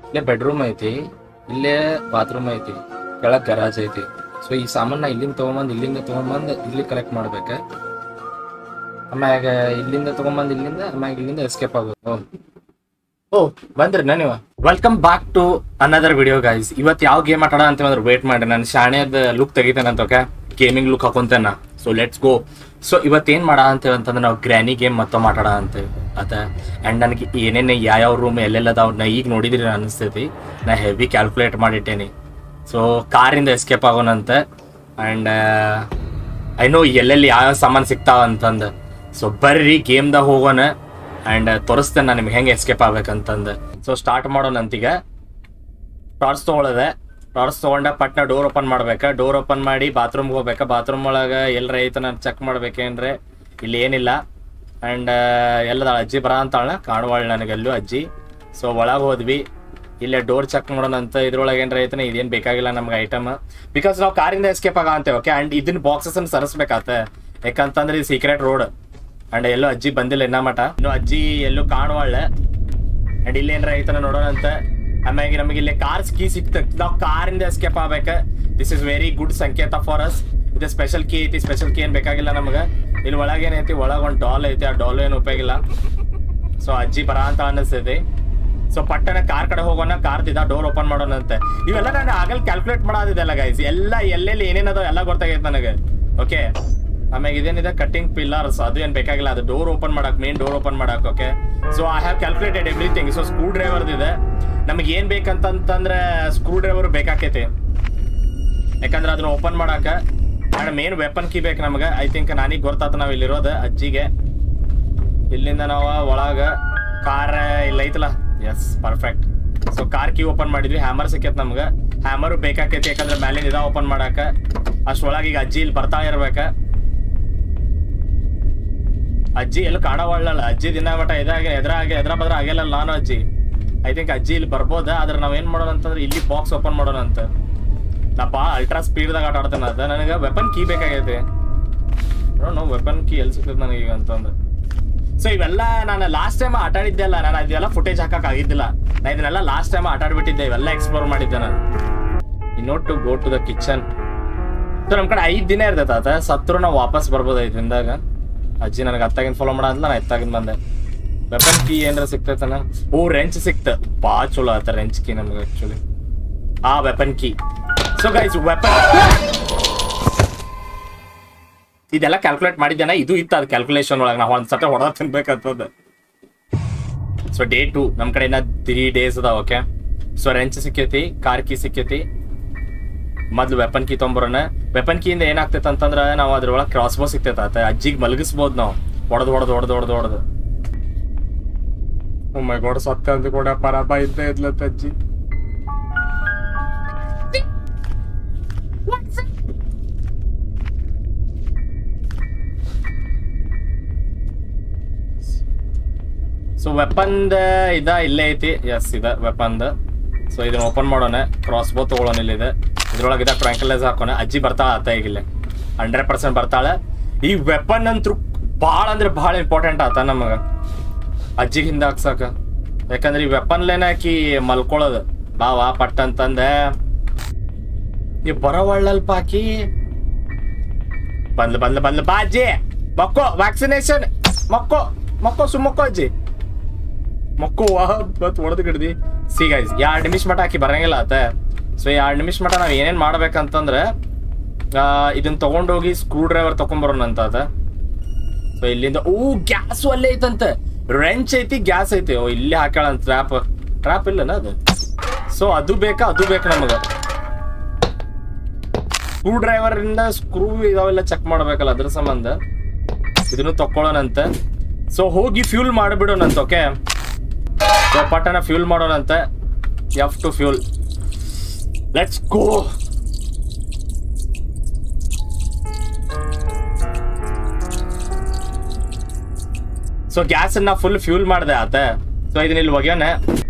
ಇಲ್ಲೇ ಬೆಡ್ರೂಮ್ ಐತಿ ಇಲ್ಲೇ ಬಾತ್ರೂಮ್ ಐತಿ ಕೆಳಗ್ ಗರಾಜ್ ಐತಿ ಸೊ ಈ ಸಾಮಾನ ಇಲ್ಲಿಂದ ತಗೊಂಬಂದ್ ಇಲ್ಲಿಂದ ತಗೊಂಬಂದ್ ಇಲ್ಲಿ ಕಲೆಕ್ಟ್ ಮಾಡ್ಬೇಕ ಆಮ್ಯಾಗ ಇಲ್ಲಿಂದ ತಗೊಂಬಂದ್ ಇಲ್ಲಿಂದ ಆಮ್ಯಾಗ ಇಲ್ಲಿಂದ ಎಸ್ಕೇಪ್ ಆಗೋದು ಓ ಬಂದ್ರಿ ನೀವು welcome back to another video guys ಇವತ್ತು ಯಾವ ಗೇಮ್ ಆಟಾಡ ಅಂತ ಅಂದ್ರೆ ವೇಟ್ ಮಾಡಿ ನಾನು ಶಾಣೆದ ಲುಕ್ ತೆಗಿತೇನಂತ ಓಕೆ ಗೇಮಿಂಗ್ ಲುಕ್ ಹಾಕೊಂತೇನ ಸೊ ಲೆಟ್ಸ್ ಗೋ ಸೊ ಇವತ್ತೇನ್ ಮಾಡ ಅಂತೇವೆ ಅಂತಂದ್ರೆ ನಾವು ಗ್ರ್ಯಾನಿ ಗೇಮ್ ಮತ್ತೊಮ್ಮೆ ಆಟಾಡ ಅಂತೇವೆ ಅದ ಅಂಡ್ ನನಗೆ ಏನೇನೆ ಯಾವ ರೂಮ್ ಎಲ್ಲೆಲ್ಲ ಅದಾವ ನಾ ಈಗ ನೋಡಿದ್ರಿ ಅನಿಸ್ತೈತಿ ನಾ ಹೆವಿ ಕ್ಯಾಲ್ಕುಲೇಟ್ ಮಾಡಿಟ್ಟೇನಿ ಸೊ ಕಾರಿಂದ ಎಸ್ಕೇಪ್ ಆಗೋಣಂತೆ ಅಂಡ್ ಐ ನೋ ಎಲ್ಲೆಲ್ಲಿ ಯಾವ ಸಾಮಾನು ಸಿಗ್ತಾವ ಅಂತಂದು ಸೊ ಬರ್ರಿ ಗೇಮ್ದಾಗ ಹೋಗೋಣ ಅಂಡ್ ತೋರಿಸ್ತೇನೆ ನಾನು ನಿಮ್ಗೆ ಹೆಂಗೆ ಎಸ್ಕೇಪ್ ಆಗ್ಬೇಕಂತಂದು ಸೊ ಸ್ಟಾರ್ಟ್ ಮಾಡೋಣಂತೀಗ ಟಾರ್ಚ್ ತೊಗೊಳದೆ ಟಾರ್ಚ್ ತೊಗೊಂಡ ಪಟ್ನ ಡೋರ್ ಓಪನ್ ಮಾಡ್ಬೇಕಾ ಡೋರ್ ಓಪನ್ ಮಾಡಿ ಬಾತ್ರೂಮ್ಗೆ ಹೋಗ್ಬೇಕಾ ಬಾತ್ರೂಮ್ ಒಳಗೆ ಎಲ್ಲರ ಐತ ನಾನು ಚೆಕ್ ಮಾಡ್ಬೇಕೇನ್ರೆ ಇಲ್ಲಿ ಏನಿಲ್ಲ ಆ್ಯಂಡ್ ಎಲ್ಲದ ಅಜ್ಜಿ ಬರ ಅಂತಾಳ ಕಾಣುವಾಳ ನನಗೆಲ್ಲೂ ಅಜ್ಜಿ ಸೊ ಒಳಗೆ ಹೋದ್ವಿ ಇಲ್ಲೇ ಡೋರ್ ಚೆಕ್ ಮಾಡೋಣ ಅಂತ ಇದ್ರೊಳಗೆ ಏನ್ರ ಐತನ ಇದೇನು ಬೇಕಾಗಿಲ್ಲ ನಮ್ಗೆ ಐಟಮ್ ಬಿಕಾಸ್ ನಾವು ಕಾರಿಂದ ಎಸ್ಕೇಪ್ ಆಗ ಅಂತೇವೆ ಓಕೆ ಆ್ಯಂಡ್ ಇದನ್ನ ಬಾಕ್ಸಸ್ ಅನ್ನು ಸರಿಸ್ಬೇಕಾತ ಯಾಕಂತಂದ್ರೆ ಇದು ಸೀಕ್ರೆಟ್ ರೋಡ್ ಅಂಡ್ ಎಲ್ಲೋ ಅಜ್ಜಿ ಬಂದಿಲ್ಲ ಇನ್ನ ಮಟ ಇನ್ನು ಅಜ್ಜಿ ಎಲ್ಲೂ ಕಾಣುವಾಳೆ ಅಂಡ್ ಇಲ್ಲಿ ಏನ್ರ ಐತನ ನೋಡೋಣ ಅಂತ ಆಮ್ಯಾಗ ನಮಗೆ ಇಲ್ಲಿ ಕಾರ್ಸ್ ಕೀ ಸಿಕ್ತ ನಾವು ಕಾರಿಂದ ಎಸ್ಕೇಪ್ ಆಗ್ಬೇಕ ದಿಸ್ ಇಸ್ ವೆರಿ ಗುಡ್ ಸಂಕೇತ ಫಾರ್ ಅಸ್ ಇದು ಸ್ಪೆಷಲ್ ಕೀ ಐತಿ ಸ್ಪೆಷಲ್ ಕೀ ಏನ್ ಬೇಕಾಗಿಲ್ಲ ನಮಗೆ ಇಲ್ಲಿ ಒಳಗೆ ಏನೈತಿ ಒಳಗೆ ಒಂದು ಡಾಲ್ ಐತಿ ಆ ಡಾಲ್ ಏನು ಉಪಯೋಗಿಲ್ಲ ಸೊ ಅಜ್ಜಿ ಬರ ಅಂತ ಅನ್ನಿಸ್ತೈತಿ ಸೊ ಪಟ್ಟಣ ಕಾರ್ ಕಡೆ ಹೋಗೋಣ ಕಾರ್ ಇದ ಡೋರ್ ಓಪನ್ ಮಾಡೋಣ ಅಂತ ಇವೆಲ್ಲ ನಾನು ಆಗಲ್ ಕ್ಯಾಲ್ಕುಲೇಟ್ ಮಾಡೋದಿದೆಲ್ಲ ಗೈಸ್ ಎಲ್ಲ ಎಲ್ಲೆಲ್ಲಿ ಏನೇನದ ಎಲ್ಲ ಗೊತ್ತಾಗೈತೆ ನನಗೆ ಓಕೆ ಆಮ್ಯಾಗ ಇದೇನಿದೆ ಕಟ್ಟಿಂಗ್ ಪಿಲ್ಲರ್ಸ್ ಅದು ಏನ್ ಬೇಕಾಗಿಲ್ಲ ಅದು ಡೋರ್ ಓಪನ್ ಮಾಡಕ್ ಮೇನ್ ಡೋರ್ ಓಪನ್ ಮಾಡಕ್ okay so I have calculated everything so screwdriver ಇದೆ ನಮಗೆ ಏನ್ ಬೇಕಂತಂತಂದ್ರೆ ಸ್ಕ್ರೂ ಡ್ರೈವರ್ ಬೇಕಾಕೈತಿ ಯಾಕಂದ್ರೆ ಅದನ್ನ ಓಪನ್ ಮಾಡಾಕ ಅಂಡ್ ಮೇನ್ ವೆಪನ್ ಕೀ ಬೇಕು ನಮಗೆ ಐ ಥಿಂಕ್ ನಾನೀಗ ಗೊತ್ತಾತ ನಾವ್ ಇಲ್ಲಿರೋದು ಅಜ್ಜಿಗೆ ಇಲ್ಲಿಂದ ನಾವು ಒಳಗ ಕಾರ್ ಇಲ್ಲ ಐತಲ್ಲ yes perfect so car key open ಮಾಡಿದ್ವಿ ಹ್ಯಾಮರ್ ಸಿಕ್ಕೈತ್ ನಮ್ಗೆ ಹ್ಯಾಮರು ಬೇಕಾಕೈತಿ ಯಾಕಂದ್ರೆ ಮ್ಯಾಲಿನ ಇದ ಓಪನ್ ಮಾಡಾಕ ಅಷ್ಟ್ರೊಳಗೆ ಈಗ ಅಜ್ಜಿ ಇಲ್ಲಿ ಬರ್ತಾ ಇರ್ಬೇಕ ಅಜ್ಜಿ ಎಲ್ಲ ಕಾಣವಳ್ಳಲ್ಲ ಅಜ್ಜಿ ದಿನ ಮಟ ಇದಾಗ ಎದ್ರಾಗ ಎದ್ರ ಬದ್ರ ಆಗಿಲ್ಲ ನಾನು ಅಜ್ಜಿ ಐ ಥಿಂಕ್ ಅಜ್ಜಿ ಇಲ್ಲಿ ಬರ್ಬೋದ ಆದ್ರೆ ನಾವ್ ಏನ್ ಮಾಡೋಣ ಅಂತಂದ್ರೆ ಇಲ್ಲಿ ಬಾಕ್ಸ್ ಓಪನ್ ಮಾಡೋಣ ಅಂತ ನಾ ಬಾ ಅಲ್ಟ್ರಾ ಸ್ಪೀಡ್ದಾಗ ಆಟ ಆಡ್ತೇನೆ ಅದ ನನಗೆ ವೆಪನ್ ಕೀ ಬೇಕಾಗೈತಿ ನೋ ವೆಪನ್ ಕೀ ಎಲ್ಲಿ ಸಿಗ್ತದೆ ನನಗೆ ಈಗ ಅಂತಂದ್ರೆ ಸೊ ಇವೆಲ್ಲ ನಾನು ಲಾಸ್ಟ್ ಟೈಮ್ ಆಟ ಆಡಿದ್ದೆ ಅಲ್ಲ ನಾನು ಅದೆಲ್ಲ ಫುಟೇಜ್ ಹಾಕಕ್ ಆಗಿದ್ದಿಲ್ಲ ನಾ ಇದನ್ನೆಲ್ಲ ಲಾಸ್ಟ್ ಟೈಮ್ ಆಟ ಆಡ್ಬಿಟ್ಟಿದ್ದೆ ಇವೆಲ್ಲ ಎಕ್ಸ್ಪ್ಲೋರ್ ಮಾಡಿದ್ದೆ ನಾನು ಇನ್ನೋಟ್ to go to the kitchen so ನಮ್ ಕಡೆ ಐದ್ ದಿನ ಇರ್ತೈತೆ ಆತ ಸತ್ರು ನಾವು ವಾಪಸ್ ಬರ್ಬೋದು ಐದ್ ದಿನದಾಗ ಅಜ್ಜಿ ನನಗೆ ಅತ್ತಾಗಿಂದ ಫಾಲೋ ಮಾಡಲ್ಲ ನಾ ಎತ್ತಾಗಿಂದ ಬಂದೆ ವೆಪನ್ ಕೀ ಏನಾರ ಸಿಕ್ತೈತನ ಓ ರೆಂಚ್ ಸಿಕ್ತ ಬಾ ಚಲೋ ಆತ ರೆಂಚ್ ಕೀ ನಮ್ಗೆ ಆಕ್ಚುಲಿ ಆ weapon key so guys weapon ಇದೆಲ್ಲ ಕ್ಯಾಲ್ಕುಲೇಟ್ ಮಾಡಿದ್ದೇನೆ ಇದು ಇತ್ತು ಅದು ಕ್ಯಾಲ್ಕುಲೇಷನ್ ಒಳಗೆ ನಾವು ಒಂದು ಸಟ ಹೊಡೆದ ತಿನ್ಬೇಕಂತದ್ದು ಸೊ ಡೇ ಟು ನಮ್ಮ ಕಡೆ ಇನ್ನ ತ್ರೀ ಡೇಸ್ ಅದಾವ ಓಕೆ ಸೊ ರೆಂಚ್ ಸಿಕ್ಕೈತಿ ಕಾರ್ ಕೀ ಸಿಕ್ಕೈತಿ ಮೊದ್ಲು ವೆಪನ್ ಕೀ ತೊಂಬರೋಣ ವೆಪನ್ ಕೀಯಿಂದ ಏನಾಗ್ತೈತೆ ಅಂತಂದ್ರೆ ನಾವು ಅದ್ರೊಳಗೆ ಕ್ರಾಸ್ ಬೋ ಸಿಗ್ತೈತೆ ಆತ ಅಜ್ಜಿಗೆ ಮಲಗಿಸ್ಬೋದು ನಾವು ಹೊಡೆದು ಹೊಡೆದು ಹೊಡೆದು ಹೊಡೆದು ಹೊಡೆದು ಓ ಮೈ ಗಾಡ್ ಸತ್ತ ಅಂತ ಕೂಡ ಪರಾಪ ಇದ್ದೇ ಇದ್ಲತ್ತ ಅಜ್ಜಿ ಸೊ ವೆಪನ್ದ ಇದ ಇಲ್ಲೇ ಐತಿ ಎಸ್ ಇದ ವೆಪನ್ದ ಸೊ ಇದನ್ನ ಓಪನ್ ಮಾಡೋಣ ಕ್ರಾಸ್ ಬೋ ತಗೊಳ್ಳೋಣ ಇಲ್ಲಿದೆ ಇದ್ರೊಳಗೆ ಇದ ಟ್ರ್ಯಾಂಕಲೈಸ್ ಹಾಕೋಣ ಅಜ್ಜಿ ಬರ್ತಾಳ ಆತ ಈಗಿಲ್ಲ ಹಂಡ್ರೆಡ್ ಪರ್ಸೆಂಟ್ ಬರ್ತಾಳೆ ಈ ವೆಪನ್ ಅಂತೂ ಭಾಳ ಅಂದ್ರೆ ಭಾಳ ಇಂಪಾರ್ಟೆಂಟ್ ಆತ ನಮಗ ಅಜ್ಜಿಗೆ ಹಿಂದೆ ಹಾಕ್ಸಕ ಯಾಕಂದ್ರೆ ಈ ವೆಪನ್ಲೇನ ಹಾಕಿ ಮಲ್ಕೊಳ್ಳೋದು ಬಾವಾ ಪಟ್ ಅಂತಂದೆ ಈ ಬರೋವಳ್ಳಲ್ಪ ಹಾಕಿ ಬಂದ್ಲು ಬಂದ್ಲು ಬಂದ್ಲು ಬಾ ಅಜ್ಜಿ ಮಕ್ಕೋ ವ್ಯಾಕ್ಸಿನೇಷನ್ ಮಕ್ಕೋ ಮಕ್ಕೋ ಸುಮ್ಮಕ್ಕೋ ಅಜ್ಜಿ ಮಕ್ಕೋ ವಾಹ ಬತ್ ಹೊಡೆದು ಗಿಡ್ದಿ ಸಿ ಗೈಸ್ ಎರಡು ನಿಮಿಷ ಮಟ ಹಾಕಿ ಬರಂಗಿಲ್ಲ ಆತ ಸೊ ಎರಡು ನಿಮಿಷ ಮಟ ನಾವ್ ಏನೇನ್ ಮಾಡ್ಬೇಕಂತಂದ್ರೆ ಆ, ಇದನ್ನ ತಗೊಂಡೋಗಿ ಸ್ಕ್ರೂ ಡ್ರೈವರ್ ತಗೊಂಬರೋಣ ಅಂತ ಆತ ಸೊ ಇಲ್ಲಿಂದ ಓ ಗ್ಯಾಸ್ ಅಲ್ಲೇ ಐತಂತೆ ರೆಂಚ್ ಐತಿ ಗ್ಯಾಸ್ ಐತಿ ಓ ಇಲ್ಲಿ ಹಾಕ್ಯಾಳ ಟ್ರ್ಯಾಪ್ ಟ್ರ್ಯಾಪ್ ಇಲ್ಲನ ಅದು ಸೊ ಅದು ಬೇಕಾ ಅದು ಬೇಕು ನಮಗ ಸ್ಕ್ರೂ ಡ್ರೈವರ್ ಇಂದ ಸ್ಕ್ರೂ ಇದಾವೆಲ್ಲ ಚೆಕ್ ಮಾಡ್ಬೇಕಲ್ಲ ಅದ್ರ ಸಂಬಂಧ ಇದನ್ನು ತಕೊಳ್ಳೋಣಂತೆ ಸೊ ಹೋಗಿ ಫ್ಯೂಲ್ ಮಾಡಿಬಿಡೋಣಂತ ಓಕೆ ಸೊ ಪಟ್ಟಣ ಫ್ಯೂಲ್ ಮಾಡೋಣಂತೆ F to fuel let's go so gas ಅನ್ನ ಫುಲ್ ಫ್ಯೂಲ್ ಮಾಡಿದೆ ಆತ ಸೊ ಇದನ್ನ ಇಲ್ಲಿ ಒಗ್ಯೋಣ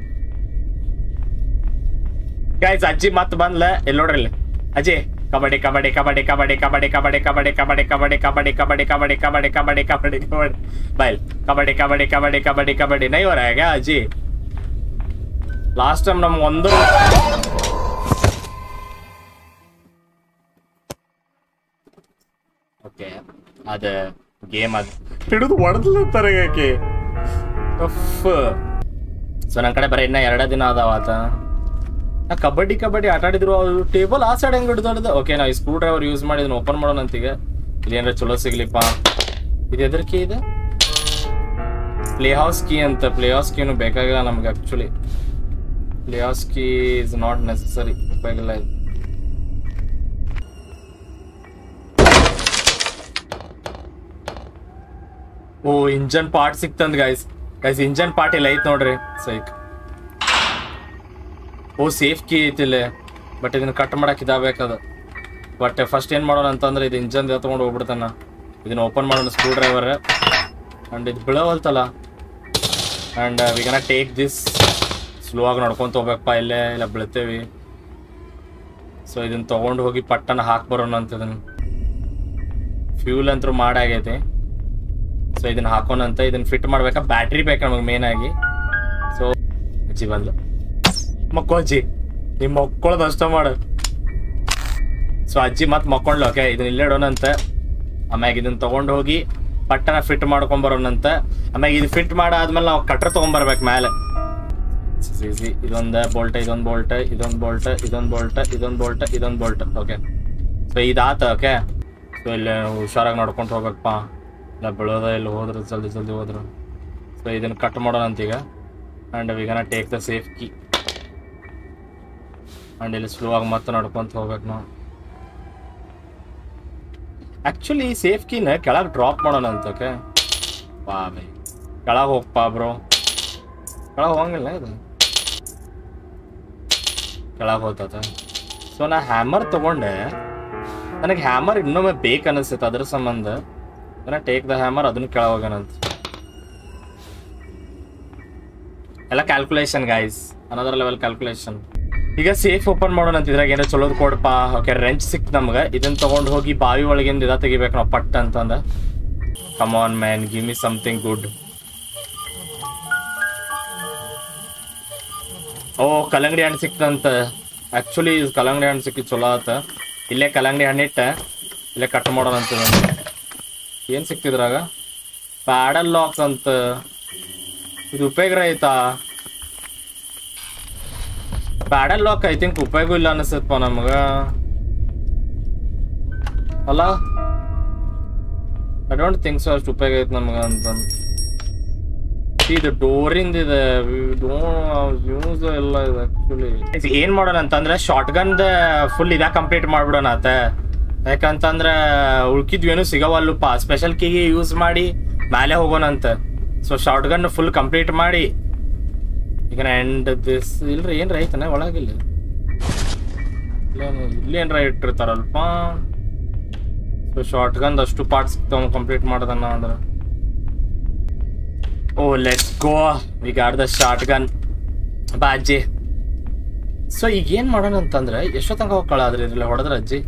ಗೈಸ್ ಅಜ್ಜಿ ಮತ್ ಬಂದ್ಲ ಇಲ್ಲಿ ನೋಡ್ರಿ ಇಲ್ಲಿ ಅಜ್ಜಿ ಕಬಡ್ಡಿ ಕಬಡ್ಡಿ ಕಬಡ್ಡಿ ಕಬಡ್ಡಿ ಕಬಡ್ಡಿ ಕಬಡ್ಡಿ ಕಬಡ್ಡಿ ಕಬಡ್ಡಿ ಕಬಡ್ಡಿ ಕಬಡ್ಡಿ ಕಬಡ್ಡಿ ಕಬಡ್ಡಿ ಕಬಡ್ಡಿ ಕಬಡ್ಡಿ ಕಬಡ್ಡಿ ಕಬಡ್ಡಿ ಬೈಲ್ ಕಬಡ್ಡಿ ಕಬಡ್ಡಿ ಕಬಡ್ಡಿ ಕಬಡ್ಡಿ ಕಬಡ್ಡಿ ನೈ ಹೊರ ಹೇಗೆ ಅಜ್ಜಿ ಲಾಸ್ಟ್ ಟೈಮ್ ನಮ್ಗೆ ಒಂದು ಓಕೆ ಅದ ಗೇಮ್ ಅದು ಹಿಡಿದು ಹೊಡೆದ್ಲತ್ತಾರೆ ಯಾಕೆ ಸೊ ನನ್ನ ಕಡೆ ಬರೀ ಇನ್ನ ಎರಡೇ ದಿನ ಅದಾವ ಆತ ನಾ ಕಬಡ್ಡಿ ಕಬಡ್ಡಿ ಆಟ ಆಡಿದ್ರು ಅವ್ರು ಟೇಬಲ್ ಆ ಸೈಡ್ ಹೆಂಗ್ ಹಿಡ್ದೊಡ್ದು ಓಕೆ ನಾವು ಈ ಸ್ಕ್ರೂ ಡ್ರೈವರ್ ಯೂಸ್ ಮಾಡಿ ಇದನ್ನ ಓಪನ್ ಮಾಡೋಣ ಅಂತೀಗ ಇದೇನಾರ ಚಲೋ ಸಿಗ್ಲಿಪ್ಪ ಇದು ಎದ್ರ ಕೀ ಇದೆ ಪ್ಲೇ ಹೌಸ್ ಕೀ ಅಂತ ಪ್ಲೇ ಹೌಸ್ ಕೀನು ಬೇಕಾಗಿಲ್ಲ ನಮ್ಗೆ actually playhouse key is not necessary ಬೇಕಾಗಿಲ್ಲ ಇದು ಓ ಇಂಜನ್ ಪಾರ್ಟ್ ಸಿಕ್ತಂದ್ ಗೈಸ್ ಗೈಸ್ ಇಂಜನ್ ಪಾರ್ಟ್ ಇಲ್ಲ ಐತ್ ನೋಡ್ರಿ ಸೈಕ್ ಓ ಸೇಫ್ ಕೀ ಐತಿಲ್ಲೇ ಬಟ್ ಇದನ್ನ ಕಟ್ ಮಾಡಕ್ ಇದಾಗಬೇಕದ ಬಟ್ ಫಸ್ಟ್ ಏನ್ ಮಾಡೋಣ ಅಂತಂದ್ರೆ ಇದು ಇಂಜನ್ ತಗೊಂಡು ಹೋಗ್ಬಿಡ್ತಾನ ಇದನ್ನ ಓಪನ್ ಮಾಡೋಣ ಸ್ಕ್ರೂ ಡ್ರೈವರ್ ಅಂಡ್ ಇದು ಬೀಳವಲ್ತಲ್ಲ and we gonna take this slow ಆಗಿ ನಡ್ಕೊಂತ ಹೋಗ್ಬೇಕಪ್ಪ ಇಲ್ಲೇ ಇಲ್ಲ ಬೀಳ್ತೇವಿ ಸೊ ಇದನ್ನ ತಗೊಂಡು ಹೋಗಿ ಪಟ್ಟನ ಹಾಕ್ ಬರೋಣ ಅಂತ ಇದನ್ನ ಫ್ಯೂಲ್ ಅಂತೂ ಮಾಡಾಗೈತಿ ಸೊ ಇದನ್ನ ಹಾಕೋಣಂತ ಇದನ್ನ ಫಿಟ್ ಮಾಡ್ಬೇಕಾ ಬ್ಯಾಟ್ರಿ ಬೇಕು ನಮಗೆ ಮೇನ್ ಆಗಿ ಸೊ ಅಜ್ಜಿ ಬಂದ್ಲು ಮಕ್ಕೋ ಅಜ್ಜಿ ನಿಮ್ಮ ಮಕ್ಕಳದ ಅಷ್ಟ ಮಾಡು ಸೊ ಅಜ್ಜಿ ಮತ್ತೆ ಮಕ್ಕೊಂಡ್ಲು ಓಕೆ ಇದನ್ನ ಇಲ್ಲೇ ಇಡೋಣಂತ ಆಮ್ಯಾಗ ಇದನ್ನ ತಗೊಂಡು ಹೋಗಿ ಪಟ್ಟನ ಫಿಟ್ ಮಾಡ್ಕೊಂಡ್ ಬರೋಣಂತ ಆಮ್ಯಾಗ ಇದು ಫಿಟ್ ಮಾಡಾದ್ಮೇಲೆ ನಾವು ಕಟ್ರ ತಗೊಂಡ್ಬರ್ಬೇಕು ಮೇಲೆ ಈಸಿ ಇದೊಂದು ಬೋಲ್ಟ್ ಇದೊಂದು ಬೋಲ್ಟ್ ಇದೊಂದು ಬೋಲ್ಟ್ ಇದೊಂದು ಬೋಲ್ಟ್ ಇದೊಂದು ಬೋಲ್ಟ್ ಇದೊಂದು ಬೋಲ್ಟ್ ಓಕೆ ಸೊ ಇದಾತ ಓಕೆ ಸೊ ಇಲ್ಲಿ ಹುಷಾರಾಗಿ ನಡ್ಕೊಂಡು ಹೋಗ್ಬೇಕಪ್ಪ ಇಲ್ಲ ಬೀಳೋದ ಇಲ್ಲಿ ಹೋದ್ರೆ ಜಲ್ದಿ ಜಲ್ದಿ ಹೋದ್ರು ಸೊ ಇದನ್ನ ಕಟ್ ಮಾಡೋಣ ಅಂತೀಗ and we gonna take the safe key and ಇಲ್ಲಿ ಸ್ಲೋ ಆಗಿ ಮತ್ತೆ ನಡ್ಕೊಂತ ಹೋಗ್ಬೇಕು ನಾವು ಆ್ಯಕ್ಚುಲಿ ಸೇಫ್ ಕೀನ ಕೆಳಗೆ ಡ್ರಾಪ್ ಮಾಡೋಣ ಅಂತ ಓಕೆ ಬಾ ಬೈ ಕೆಳಗೆ ಹೋಗ್ಪಾ ಬ್ರೋ ಕೆಳಗೆ ಹೋಗಂಗಿಲ್ಲ ಇದು ಕೆಳಗೆ ಹೋಗ್ತದ ಸೊ ನಾ ಹ್ಯಾಮರ್ ತಗೊಂಡೆ ನನಗೆ ಹ್ಯಾಮರ್ ಇನ್ನೊಮ್ಮೆ ಬೇಕು ಅನಿಸ್ತೈತೆ ಅದ್ರ ಸಂಬಂಧ ಟೇಕ್ ದ ಹ್ಯಾಮರ್ ಅದನ್ನ ಕೆಳಗೆ ಹೋಗೋಣಂತ ಎಲ್ಲ calculation guys another level calculation ಈಗ ಸೇಫ್ ಓಪನ್ ಮಾಡೋಣ ಅಂತ ಇದ್ರಾಗ ಏನೋ ಚಲೋದ್ ಕೊಡಪ್ಪ ಓಕೆ ರೆಂಚ್ ಸಿಕ್ತು ನಮ್ಗೆ ಇದನ್ನ ತಗೊಂಡು ಹೋಗಿ ಬಾವಿ ಒಳಗಿಂದ ಇದ ತೆಗಿಬೇಕು ನಾವು ಪಟ್ ಅಂತಂದ come on man give me something good ಓ ಕಲ್ಲಂಗಡಿ ಹಣ್ಣು ಸಿಕ್ತಂತ ಆಕ್ಚುಲಿ ಕಲ್ಲಂಗಡಿ ಹಣ್ಣು ಸಿಕ್ಕಿ ಚಲೋ ಆತ ಇಲ್ಲೇ ಕಲ್ಲಂಗಡಿ ಹಣ್ಣಿಟ್ಟ ಇಲ್ಲೇ ಕಟ್ ಮಾಡೋಣ ಅಂತ ಏನು ಸಿಕ್ತಿದ್ರಾಗ ಪ್ಯಾಡಲ್ ಲಾಕ್ಸ್ ಅಂತ ಇದು ಉಪಯೋಗ ಐತಾ ಪ್ಯಾಡಲ್ ಲಾಕ್ ಐ ಥಿಂಕ್ ಉಪಯೋಗ ಇಲ್ಲ ಅನಿಸ್ತಪ್ಪ ನಮಗ ಅಲ್ಲ ಐ ಡೋಂಟ್ ಥಿಂಕ್ ಸೊ ಅಷ್ಟು ಉಪಯೋಗ ಐತೆ ನಮಗ ಅಂತ ಇದು ಡೋರಿಂದ ಇದೆ ಯೂಸ್ ಎಲ್ಲ ಇದೆ ಆಕ್ಚುಲಿ ಏನ್ ಮಾಡೋಣ ಅಂತಂದ್ರೆ ಶಾರ್ಟ್ ಗನ್ ಫುಲ್ ಇದ ಕಂಪ್ಲೀಟ್ ಮಾಡ್ಬಿಡೋಣ ಆತ ಯಾಕಂತಂದ್ರ ಉಳ್ಕಿದ್ವು ಏನು ಸಿಗವಲ್ಲಪ್ಪ ಸ್ಪೆಷಲ್ ಕೀಗೆ ಯೂಸ್ ಮಾಡಿ ಮೇಲೆ ಹೋಗೋಣಂತ so shotgun full complete ಮಾಡಿ ಈಗ ಎಂಡ್ ದಿಸ್ ಇಲ್ರಿ ಏನ್ರ ಐತನ ಒಳಗಿಲ್ಲ ಇಲ್ಲಿ ಏನ್ರ ಇಟ್ಟಿರ್ತಾರಲ್ಪ ಸೊ ಶಾರ್ಟ್ ಗನ್ ಅಷ್ಟು ಪಾರ್ಟ್ಸ್ ತಗೊಂಡ್ ಕಂಪ್ಲೀಟ್ ಮಾಡ್ದನ್ನ ಅಂದ್ರೆ ಓ let's go we got the shotgun ಬಾ ಅಜ್ಜಿ ಸೊ ಈಗ ಏನ್ ಮಾಡೋಣ ಅಂತಂದ್ರೆ ಎಷ್ಟೊತ್ತಂಗ ಹೋಗ್ಕಳಾದ್ರಿ ಇದ್ರಲ್ಲಿ ಹೊಡೆದ್ರ ಅಜ್ಜಿ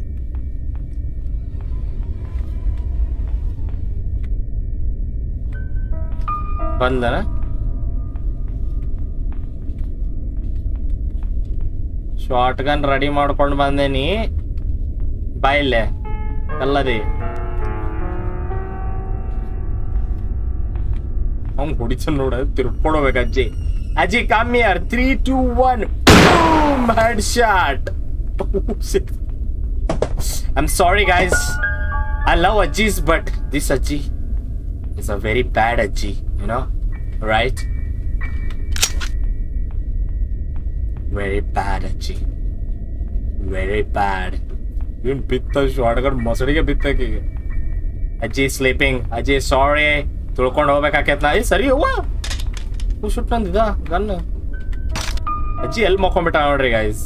ಬಂದನ ಶಾರ್ಟ್ ಗನ್ ರೆಡಿ ಮಾಡ್ಕೊಂಡು ಬಂದೇನಿ ಬಾಯಿಲ್ಲೆ ಅಲ್ಲದಿ ಅವ್ನು ಹೊಡಿತಾನ ನೋಡ ತಿರ್ಕೊಡ್ಬೇಕು ಅಜ್ಜಿ ಅಜ್ಜಿ ಕಮ್ಮಿ ಯಾರ್ three two one headshot I'm sorry guys I love ಅಜ್ಜೀಸ್ ಬಟ್ ದಿಸ್ ಅಜ್ಜಿ ಇಸ್ ಅ ವೆರಿ ಬ್ಯಾಡ್ ಅಜ್ಜಿ you know right very bad ಅಜ್ಜಿ ವೆರಿ ಬ್ಯಾಡ್ ಇವನ್ ಬಿತ್ತ ಶಾರ್ಟ್ಗನ್ ಮೊಸಡಿಗೆ ಬಿತ್ತಕೀಗ ಅಜ್ಜಿ ಸ್ಲೀಪಿಂಗ್ ಅಜ್ಜಿ ಸಾರಿ ತುಳ್ಕೊಂಡು ಹೋಗ್ಬೇಕಾಕೈತ್ ನಾ ಏ ಸರಿ ಅವ್ವ ಹೂ ಶುಟ್ ನಂದಿದ ಗನ್ ಅಜ್ಜಿ ಎಲ್ಲಿ ಮಕ್ಕೊಂಬಿಟ್ಟ ನೋಡ್ರಿ ಗೈಸ್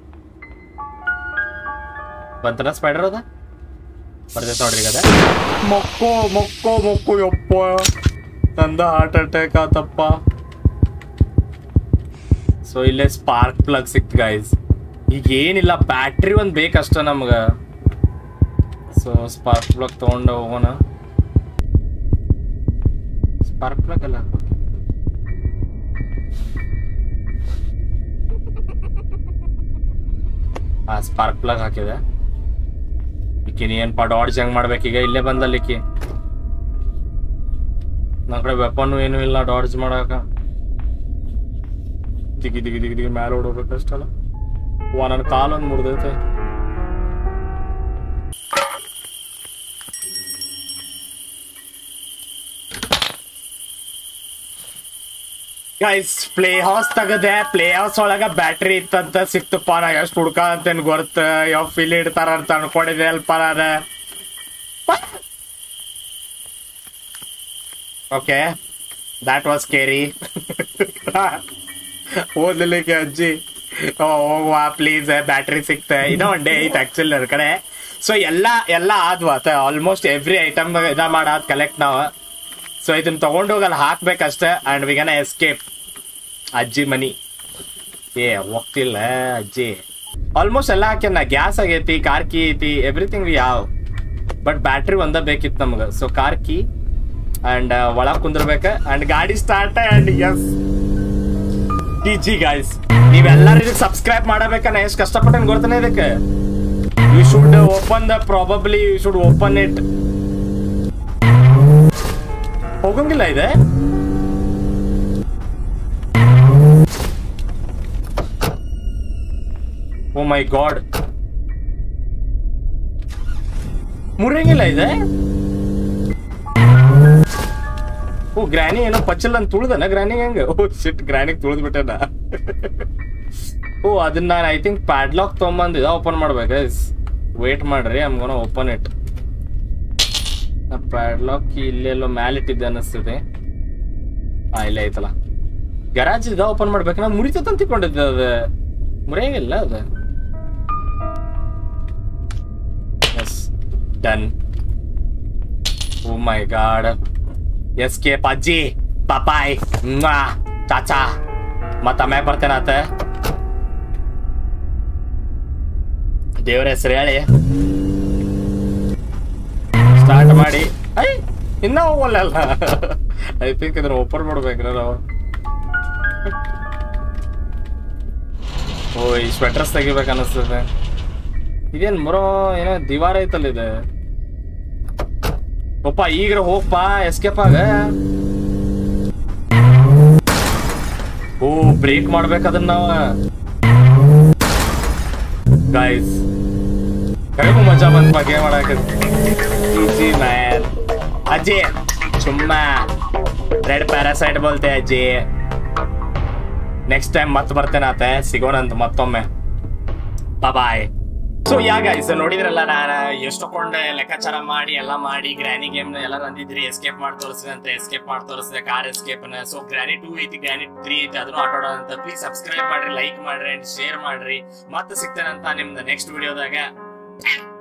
ಬಂತನ ಸ್ಪೈಡರ್ ಅದ ಬರ್ತೈತೆ ನೋಡ್ರಿ ಈಗ ಅದ ಮೊಕ್ಕೋ ಮೊಕ್ಕೋ ಮೊಕ್ಕೋ ಯಪ್ಪ ನಂದ ಹಾರ್ಟ್ ಅಟ್ಯಾಕ್ ಆತಪ್ಪ ಸೊ ಇಲ್ಲೇ ಸ್ಪಾರ್ಕ್ ಪ್ಲಗ್ ಸಿಕ್ತು ಗೈಸ್ ಈಗ ಏನಿಲ್ಲ ಬ್ಯಾಟ್ರಿ ಒಂದು ಬೇಕಷ್ಟ ನಮ್ಗೆ ಸೊ ಸ್ಪಾರ್ಕ್ ಪ್ಲಗ್ ತೊಗೊಂಡು ಹೋಗೋಣ ಸ್ಪಾರ್ಕ್ ಪ್ಲಗ್ ಅಲ್ಲ ಆ ಸ್ಪಾರ್ಕ್ ಪ್ಲಗ್ ಹಾಕಿದೆ ಈಕಿನ ಏನಪ್ಪ ಡಾಡ್ಜ್ ಹೆಂಗ್ ಮಾಡ್ಬೇಕೀಗ ಇಲ್ಲೇ ಬಂದಲ್ಲಿ ಈಕಿ ನನ್ನ ಕಡೆ ವೆಪನ್ನು ಏನೂ ಇಲ್ಲ ಡಾಡ್ಜ್ ಮಾಡಾಕ ದಿಗಿ ದಿಗಿ ದಿಗಿ ದಿಗಿ ಮ್ಯಾಲೆ ಓಡೋಬೇಕಷ್ಟಲ್ಲ ವಾ ನನ್ನ ಕಾಲೊಂದು ಮುರಿದೈತೆ ಗೈಸ್ ಪ್ಲೇ ಹೌಸ್ ತಗದೆ ಪ್ಲೇ ಹೌಸ್ ಒಳಗ ಬ್ಯಾಟ್ರಿ ಇತ್ತಂತ ಸಿಕ್ತಪ್ಪ ನಾ ಎಷ್ಟು ಹುಡ್ಕ ಅಂತೇನ್ ಗೊತ್ತ ಯಾವ ಫಿಲ್ ಇಡ್ತಾರ ಅಂತ ಅನ್ಕೊಂಡಿದ್ದೆ ಅಲ್ಪ ನಾನು ಓಕೆ ದಾಟ್ ವಾಸ್ ಕೇರಿ ಓದ್ಲಿಕ್ಕೆ ಅಜ್ಜಿ ಓ ಹೋಗುವ ಪ್ಲೀಸ್ ಬ್ಯಾಟ್ರಿ ಸಿಕ್ತೆ ಇನ್ನೂ ಒನ್ ಡೇ ಐತೆ ಆಕ್ಚುಲಿ ನನ್ನ ಕಡೆ ಸೊ ಎಲ್ಲ ಎಲ್ಲ ಆದ್ವಾ ಆಲ್ಮೋಸ್ಟ್ ಎವ್ರಿ ಐಟಮ್ ಇದ ಮಾಡಾದ್ ಕಲೆಕ್ಟ್ ನಾವು ಸೊ ಇದನ್ನ ತಗೊಂಡೋಗಿ ಅಲ್ಲಿ ಹಾಕ್ಬೇಕಷ್ಟೇ ಅಂಡ್ ವಿಗನ ಎಸ್ಕೇಪ್ ಅಜ್ಜಿ ಮನಿ ಏ ಹೋಗ್ತಿಲ್ಲ ಅಜ್ಜಿ ಆಲ್ಮೋಸ್ಟ್ ಎಲ್ಲ ಹಾಕ್ಯಾನ ಗ್ಯಾಸ್ ಆಗೈತಿ ಕಾರ್ ಕೀ ಐತಿ ಎವ್ರಿಥಿಂಗ್ ವಿ ಯಾವ ಬಟ್ ಬ್ಯಾಟ್ರಿ ಒಂದ ಬೇಕಿತ್ತು ನಮ್ಗೆ ಸೊ ಕಾರ್ ಕೀ ಅಂಡ್ ಒಳಗ್ ಕುಂದಿರ್ಬೇಕ ಅಂಡ್ ಗಾಡಿ start and S T G guys ನೀವೆಲ್ಲರೂ ಇದಕ್ಕೆ ಸಬ್ಸ್ಕ್ರೈಬ್ ಮಾಡಬೇಕನ್ನ ಎಷ್ಟು ಕಷ್ಟಪಟ್ಟೆ ಗೊತ್ತಾನೆ ಇದಕ್ಕೆ you should open the probably you should open it ಹೋಗಂಗಿಲ್ಲ ಇದೆ ಓ ಮೈ ಗಾಡ್ ಮುರಿಯಂಗಿಲ್ಲ ಇದೆ ಓ ಗ್ರಾನಿ ಏನೋ ಪಚ್ಚಲ್ ಅಂತ ತುಳ್ದನ ಗ್ರಾನಿ ಹೆಂಗ ಓ ಶಿಟ್ ಗ್ರಾನಿಗೆ ತುಳಿದ್ ಬಿಟ್ಟನ ಓ ಅದನ್ನ ನಾನು ಐ ಥಿಂಕ್ ಪ್ಯಾಡ್ಲಾಕ್ ತೊಗೊಂಬಂದಿದ ಓಪನ್ ಮಾಡ್ಬೇಕು ವೇಟ್ ಮಾಡ್ರಿ I'm gonna open it padlock ಇಲ್ಲೆಲ್ಲೋ ಮ್ಯಾಲಿಟ್ಟಿದ್ದೆ ಅನ್ನಿಸ್ತದೆ ಹಾ ಇಲ್ಲೇ ಐತಲ್ಲ ಗರಾಜ್ ಇದ ಓಪನ್ ಮಾಡ್ಬೇಕು ನಾ ಮುರಿತತ್ ಅಂತ ತಿಳ್ಕೊಂಡಿದ್ದೆ ಅದು ಮುರಿಯಂಗಿಲ್ಲ ಅದು is done oh my God escape ಅಜ್ಜಿ ಪಪಾಯ್ ಮ್ವಾ ಚಾಚಾ ಮತ್ತ ಆಮ್ಯಾಗ ಬರ್ತೇನಾತ ದೇವ್ರ ಹೆಸರು ಹೇಳಿ ಸ್ಟಾರ್ಟ್ ಮಾಡಿ ಐ ಇನ್ನ ಹೋಗಲ್ಲ ಐ ಥಿಂಕ್ ಇದನ್ನ ಓಪನ್ ಮಾಡ್ಬೇಕ್ರ ನಾವು ಓ ಈ ಸ್ವೆಟರ್ಸ್ ತೆಗಿಬೇಕು ಅನಿಸ್ತದೆ ಇದೇನ್ ಮರೋ ಏನೋ ದಿವಾರ ಐತಲ್ಲ ಇದೆ ಒಪ್ಪ ಈಗ ಹೋಗಪ್ಪ ಎಸ್ಕೇಪ್ ಆಗ ಓ ಬ್ರೇಕ್ ಮಾಡ್ಬೇಕು ಅದನ್ನ ನಾವ ಗಾಯ್ಸ್ ಕರೆಗೂ ಮಜಾ ಬಂತ ಗೇಮ್ ಮಾಡಾಕ ಈಸಿ ಮ್ಯಾನ್ ಅಜ್ಜಿ ಸುಮ್ಮ ರೆಡ್ ಪ್ಯಾರಾಸೈಡ್ ಬೋಲ್ತೆ ಅಜ್ಜಿ ನೆಕ್ಸ್ಟ್ ಟೈಮ್ ಮತ್ತೆ ಬರ್ತೇನೆ ಆತ ಸಿಗೋಣಂತ ಮತ್ತೊಮ್ಮೆ ಬಾಯ್ ಸೊ ಯಾ ಗೈಸ್ ನೋಡಿದ್ರಲ್ಲ ನಾನು ಎಷ್ಟೊಂಡೆ ಲೆಕ್ಕಾಚಾರ ಮಾಡಿ ಎಲ್ಲ ಮಾಡಿ ಗ್ರಾನಿ ಗೇಮ್ ನ ಎಲ್ಲ ಅಂದಿದ್ರಿ ಎಸ್ಕೇಪ್ ಮಾಡಿ ತೋರಿಸಿದೆ ಅಂತ ಎಸ್ಕೇಪ್ ಮಾಡಿ ತೋರಿಸಿದೆ ಕಾರ್ ಎಸ್ಕೇಪ್ ನ ಸೊ ಗ್ರಾನಿ ಟೂ ಐತಿ ಗ್ರಾನಿ ತ್ರೀ ಐತಿ ಅದನ್ನು ಆಟ ಅಂತ ಪ್ಲೀಸ್ ಸಬ್ಸ್ಕ್ರೈಬ್ ಮಾಡ್ರಿ ಲೈಕ್ ಮಾಡ್ರಿ ಅಂಡ್ ಶೇರ್ ಮಾಡ್ರಿ ಮತ್ತೆ ಸಿಗ್ತೇನೆ ಅಂತ ನಿಮ್ದು ನೆಕ್ಸ್ಟ್ ವಿಡಿಯೋದಾಗ